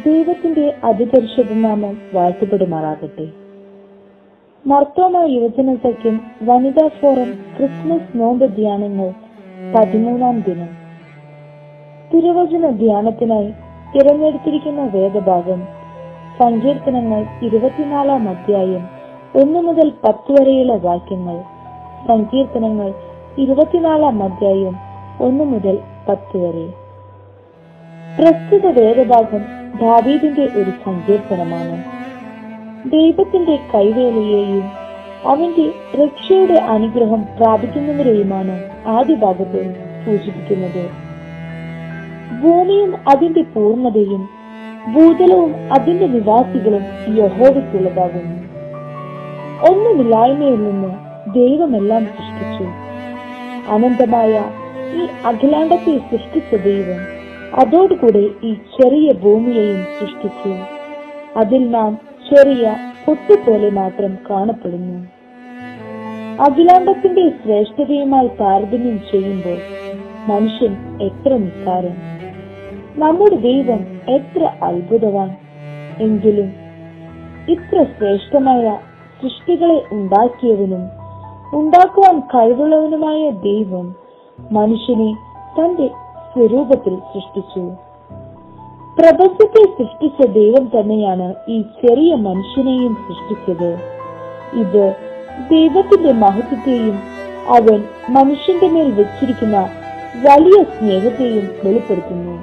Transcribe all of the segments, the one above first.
ദൈവത്തിന്റെ അതിപരിശുദ്ധ നാമം വാഴ്ത്തപ്പെടുമാറാകട്ടെ മർത്തോമ യുവജന സഖ്യം വനിതാ ഫോറം ക്രിസ്മസ് നോമ്പ് ധ്യാനങ്ങൾ പതിമൂന്നാം ദിനം തിരുവചന ധ്യാനത്തിനായി തിരഞ്ഞെടുത്തിരിക്കുന്ന വേദഭാഗം സങ്കീർത്തനങ്ങൾ ഇരുപത്തിനാലാം അധ്യായം ഒന്ന് മുതൽ പത്ത് വരെയുള്ള വാക്യങ്ങൾ സങ്കീർത്തനങ്ങൾ ഇരുപത്തിനാലാം അധ്യായം ഒന്ന് മുതൽ പത്ത് വരെ പ്രസ്തുത വേദഭാഗം ദാവീദിന്റെ ഒരു സങ്കീർത്തനമാണ് ദൈവത്തിന്റെ കൈവേലയെയും അവന്റെ രക്ഷയുടെ അനുഗ്രഹം പ്രാപിക്കുന്നവരെയുമാണ് ആദ്യ ഭാഗത്ത് സൂചിപ്പിക്കുന്നത് ഭൂമിയും അതിന്റെ പൂർണ്ണതയും ഭൂതലവും അതിന്റെ നിവാസികളും യഹോവയ്ക്കുള്ളതാകുന്നു ഒന്നുമില്ലായ്മയിൽ നിന്ന് ദൈവമെല്ലാം സൃഷ്ടിച്ചു അനന്തമായ ഈ അഖിലാണ്ടത്തെ സൃഷ്ടിച്ച ദൈവം അതോടുകൂടെ ഈ ചെറിയ ഭൂമിയെയും സൃഷ്ടിച്ചു അതിൽ നാം ചെറിയ പൊട്ടുപോലെ മാത്രം കാണപ്പെടുന്നു അഖിലാണ്ടത്തിന്റെ ശ്രേഷ്ഠതയുമായി താരതമ്യം ചെയ്യുമ്പോൾ മനുഷ്യൻ എത്ര നിസ്സാരൻ നമ്മുടെ ദൈവം എത്ര അത്ഭുതവാൻ എങ്കിലും ഇത്ര ശ്രേഷ്ഠമായ സൃഷ്ടികളെ ഉണ്ടാക്കിയവനും ഉണ്ടാക്കുവാൻ കഴിവുള്ളവനുമായ ദൈവം മനുഷ്യനെ തന്റെ സ്വരൂപത്തിൽ സൃഷ്ടിച്ചു പ്രപഞ്ചത്തെ സൃഷ്ടിച്ച ദൈവം തന്നെയാണ് ഈ ചെറിയ മനുഷ്യനെയും സൃഷ്ടിച്ചത് ഇത് ദൈവത്തിന്റെ മഹത്വത്തെയും അവൻ മനുഷ്യന്റെ മേൽ വെച്ചിരിക്കുന്ന വലിയ സ്നേഹത്തെയും വെളിപ്പെടുത്തുന്നു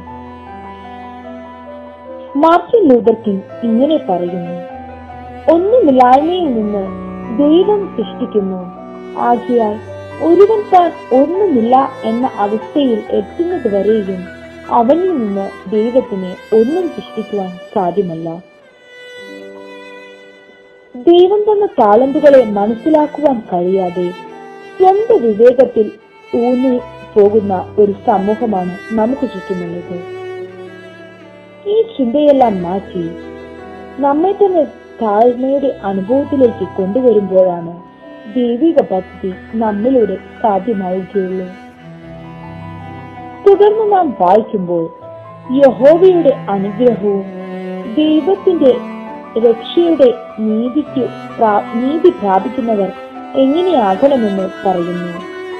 മാർട്ടിൻ ലൂതർ കിങ് ഇങ്ങനെ പറയുന്നു ഒന്നുമില്ലായ്മയിൽ നിന്ന് ദൈവം സൃഷ്ടിക്കുന്നു ആകയാൽ ഒരുവൻ താൻ ഒന്നുമില്ല എന്ന അവസ്ഥയിൽ എത്തുന്നത് വരെയും അവനിൽ നിന്ന് ദൈവത്തിന് ഒന്നും സൃഷ്ടിക്കുവാൻ സാധ്യമല്ല ദൈവം തന്ന താളന്തുകളെ മനസ്സിലാക്കുവാൻ കഴിയാതെ സ്വന്തം വിവേകത്തിൽ ഊന്നി പോകുന്ന ഒരു സമൂഹമാണ് നമുക്ക് ചുറ്റുമുള്ളത് ഈ ചിന്തയെല്ലാം മാറ്റി നമ്മെ തന്നെ താഴ്മയുടെ അനുഭവത്തിലേക്ക് കൊണ്ടുവരുമ്പോഴാണ് ദൈവിക പദ്ധതി നമ്മിലൂടെ സാധ്യമാവുകയുള്ളൂ തുടർന്ന് നാം വായിക്കുമ്പോൾ യഹോവയുടെ അനുഗ്രഹവും ദൈവത്തിന്റെ രക്ഷയുടെ നീതിക്ക് പ്രാ- നീതി പ്രാപിക്കുന്നവർ എങ്ങനെയാകണമെന്ന് പറയുന്നു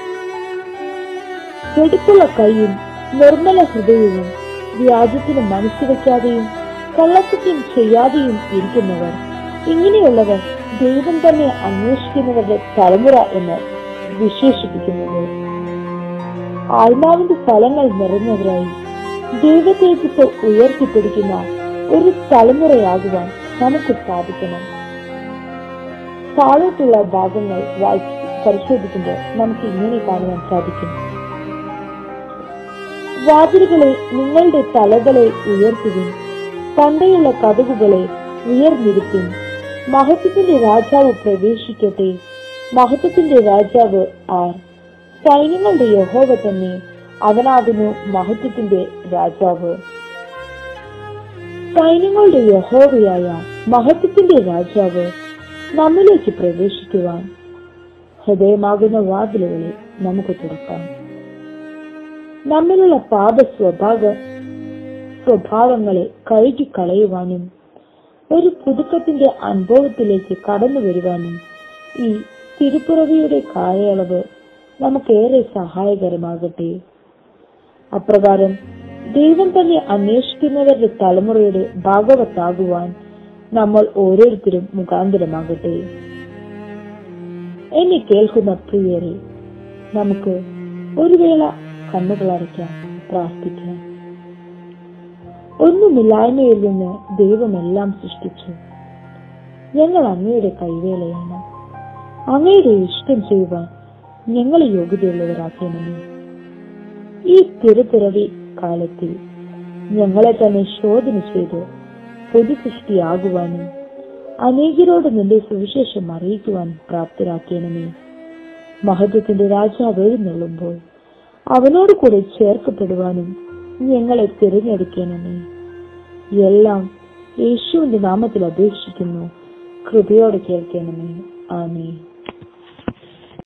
വെടുപ്പുള്ള കൈയും നിർമ്മല ഹൃദയവും വ്യാജത്തിന് മനസ്സ് വെക്കാതെയും കള്ളസത്യം ചെയ്യാതെയും ഇരിക്കുന്നവർ ഇങ്ങനെയുള്ളവർ ദൈവം തന്നെ അന്വേഷിക്കുന്നവരുടെ തലമുറ എന്ന് വിശേഷിപ്പിക്കുന്നത് ആത്മാവിന്റെ ഫലങ്ങൾ നിറഞ്ഞവരായി ദൈവത്തേജസ് ഉയർത്തിപ്പിടിക്കുന്ന ഒരു തലമുറയാകുവാൻ നമുക്ക് സാധിക്കണം താഴോട്ടുള്ള ഭാഗങ്ങൾ വായിച്ച് പരിശോധിക്കുമ്പോൾ നമുക്ക് ഇങ്ങനെ കാണുവാൻ സാധിക്കും വാതിലുകളെ നിങ്ങളുടെ തലകളെ ഉയർത്തുവിൻ പണ്ടയുള്ള കഥകുകളെ ഉയർന്നിരുത്തും മഹത്വത്തിന്റെ രാജാവ് പ്രവേശിക്കട്ടെ മഹത്വത്തിന്റെ രാജാവ് ആർ സൈന്യങ്ങളുടെ യഹോവ തന്നെ അവനാകുന്നു മഹത്വത്തിന്റെ രാജാവ് സൈന്യങ്ങളുടെ യഹോവയായ മഹത്വത്തിന്റെ രാജാവ് നമ്മിലേക്ക് പ്രവേശിക്കുവാൻ ഹൃദയമാകുന്ന വാതിലുകളെ നമുക്ക് തുറക്കാം നമ്മിലുള്ള പാപ സ്വഭാവ സ്വഭാവങ്ങളെ കഴുകി കളയുവാനും ഒരു പുതുക്കത്തിന്റെ അനുഭവത്തിലേക്ക് കടന്നു വരുവാനും ഈ തിരുപ്പുറവിയുടെ കാലയളവ് നമുക്കേറെ സഹായകരമാകട്ടെ അപ്രകാരം ദൈവം തന്നെ അന്വേഷിക്കുന്നവരുടെ തലമുറയുടെ ഭാഗവത്താകുവാൻ നമ്മൾ ഓരോരുത്തരും മുഖാന്തരമാകട്ടെ എന്നെ കേൾക്കുന്ന പ്രിയരെ നമുക്ക് ഒരു വേള കണ്ണുകളടയ്ക്കാം പ്രാർത്ഥിക്കാം ഒന്നുമില്ലായ്മയിൽ നിന്ന് ദൈവമെല്ലാം സൃഷ്ടിച്ചു ഞങ്ങൾ അങ്ങയുടെ കൈവേലയാണ് അങ്ങയുടെ ഇഷ്ടം ചെയ്യുവാൻ ഞങ്ങളെ യോഗ്യതയുള്ളവരാക്കണമേ ഈ തിരുപ്പിറവി കാലത്തിൽ ഞങ്ങളെ തന്നെ ശോധന ചെയ്ത് പൊതുസൃഷ്ടിയാകുവാനും അനേകരോട് നിന്റെ സുവിശേഷം അറിയിക്കുവാനും പ്രാപ്തരാക്കണമേ മഹത്വത്തിന്റെ രാജാവ് എഴുന്നള്ളുമ്പോൾ അവനോട് കൂടെ ചേർക്കപ്പെടുവാനും ഞങ്ങളെ തിരഞ്ഞെടുക്കണമേ എല്ലാം യേശുവിന്റെ നാമത്തിൽ അപേക്ഷിക്കുന്നു കൃപയോടെ കേൾക്കണമേ ആമേ